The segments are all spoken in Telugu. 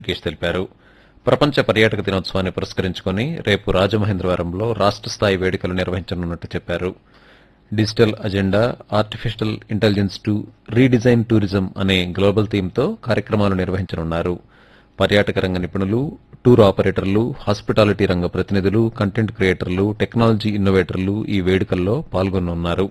లోకేష్ తెలిపారు ప్రపంచ పర్యాటక దినోత్సవాన్ని పురస్కరించుకుని రేపు రాజమహేంద్రవరంలో రాష్ట్ర స్థాయి వేడుకలు నిర్వహించనున్నట్టు చెప్పారు digital agenda artificial intelligence to redesign tourism అనే గ్లోబల్ థీమ్తో కార్యక్రమాలు నిర్వహించనున్నారు పర్యాటక రంగ నిపుణులు టూర్ ఆపరేటర్లు హాస్పిటాలిటీ రంగ ప్రతినిధులు కంటెంట్ క్రియేటర్లు టెక్నాలజీ ఇన్నోవేటర్లు ఈ వేడుకల్లో పాల్గొనున్నారు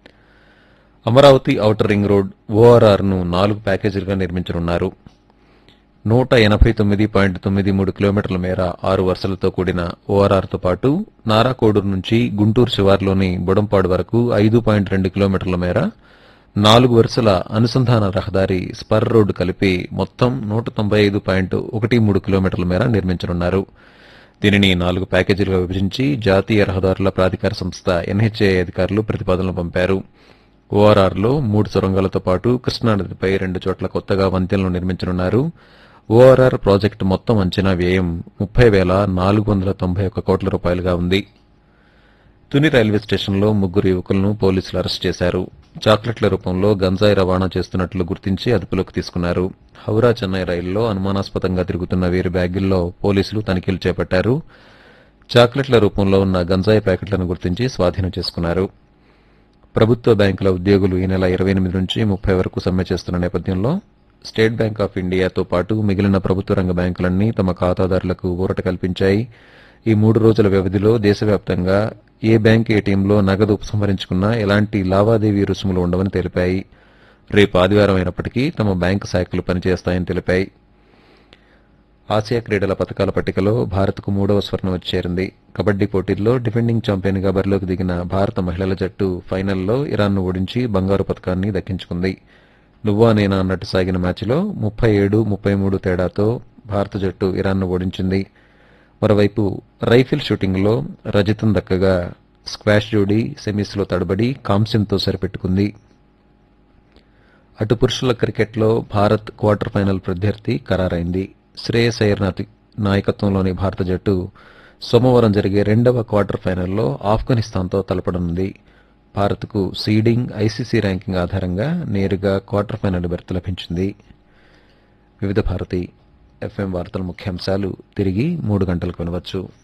Amaravati outer ring road ORR ను నాలుగు ప్యాకేజీలుగా నిర్మించనున్నారు నూట ఎనభై తొమ్మిది పాయింట్ తొమ్మిది మూడు కిలోమీటర్ల మేర ఆరు వరుసలతో కూడిన ఓఆర్ఆర్తో పాటు నారాకోడూరు నుంచి గుంటూరు శివార్లోని బుడంపాడు వరకు ఐదు పాయింట్ రెండు కిలోమీటర్ల మేర నాలుగు వరుసల అనుసంధాన రహదారి స్పర్ రోడ్డు కలిపి మొత్తం నూట తొంభై ఐదు పాయింట్ ఒకటి మూడు కిలోమీటర్ల మేర నిర్మించనున్నారు దీనిని నాలుగు ప్యాకేజీలుగా విభజించి జాతీయ రహదారుల ప్రాధికార సంస్థ ఎన్హెచ్ఏ అధికారులు ప్రతిపాదనలు పంపారు ఓఆర్ఆర్లో మూడు సొరంగాలతో పాటు కృష్ణానదిపై రెండు చోట్ల కొత్తగా వంతెనలు నిర్మించనున్నారు ఓఆర్ఆర్ ప్రాజెక్టు మొత్తం అంచనా వ్యయం ముప్పై వేల నాలుగు వందల తొంభై ఒక్క కోట్ల రూపాయలుగా ఉంది తుని రైల్వే స్టేషన్లో ముగ్గురు యువకులను పోలీసులు అరెస్ట్ చేశారు చాక్లెట్ల రూపంలో గంజాయి రవాణా చేస్తున్నట్లు గుర్తించి అదుపులోకి తీసుకున్నారు హౌరా చెన్నై రైల్లో అనుమానాస్పదంగా తిరుగుతున్న వీరి బ్యాగుల్లో పోలీసులు తనిఖీలు చేపట్టారు చాక్లెట్ల రూపంలో ఉన్న గంజాయి ప్యాకెట్లను గుర్తించి స్వాధీనం చేసుకున్నారు ప్రభుత్వ బ్యాంకుల ఉద్యోగులు ఈ నెల ఇరవై ఎనిమిది నుంచి ముప్పై వరకు సమ్మె చేస్తున్న నేపథ్యంలో స్టేట్ బ్యాంక్ ఆఫ్ ఇండియాతో పాటు మిగిలిన ప్రభుత్వ రంగ బ్యాంకులన్నీ తమ ఖాతాదారులకు ఊరట కల్పించాయి ఈ మూడు రోజుల వ్యవధిలో దేశవ్యాప్తంగా ఏ బ్యాంక్ ఏటీఎంలో నగదు ఉపసంహరించుకున్నా ఎలాంటి లావాదేవీ రుసుములు ఉండవని తెలిపాయి రేపు ఆదివారం అయినప్పటికీ తమ బ్యాంకు శాఖలు పనిచేస్తాయని తెలిపాయి ఆసియా క్రీడల పథకాల పట్టికలో భారత్కు మూడవ స్వర్ణం వచ్చి చేరింది కబడ్డీ పోటీల్లో డిఫెండింగ్ ఛాంపియన్గా బరిలోకి దిగిన భారత మహిళల జట్టు ఫైనల్లో ఇరాన్ను ఓడించి బంగారు పథకాన్ని దక్కించుకుంది నువ్వా నేనా అన్నట్టు సాగిన మ్యాచ్లో ముప్పై ఏడు ముప్పై మూడు తేడాతో భారత జట్టు ఇరాన్ను ఓడించింది మరోవైపు రైఫిల్ షూటింగ్లో రజతం దక్కగా స్క్వాష్ జోడీ సెమీస్లో తడబడి కాంస్యంతో సరిపెట్టుకుంది అటు పురుషుల క్రికెట్లో భారత్ క్వార్టర్ ఫైనల్ ప్రత్యర్థి ఖరారైంది శ్రేయస్ అయ్యర్ నాతి- నాయకత్వంలోని భారత జట్టు సోమవారం జరిగే రెండవ క్వార్టర్ ఫైనల్లో ఆఫ్ఘనిస్తాన్తో తలపడనుంది భారత్కు సీడింగ్ ఐసీసీ ర్యాంకింగ్ ఆధారంగా నేరుగా క్వార్టర్ ఫైనల్ బెర్త్ లభించింది వివిధ భారతి ఎఫ్ఎం వార్తల ముఖ్యాంశాలు తిరిగి మూడు గంటలకు వినవచ్చు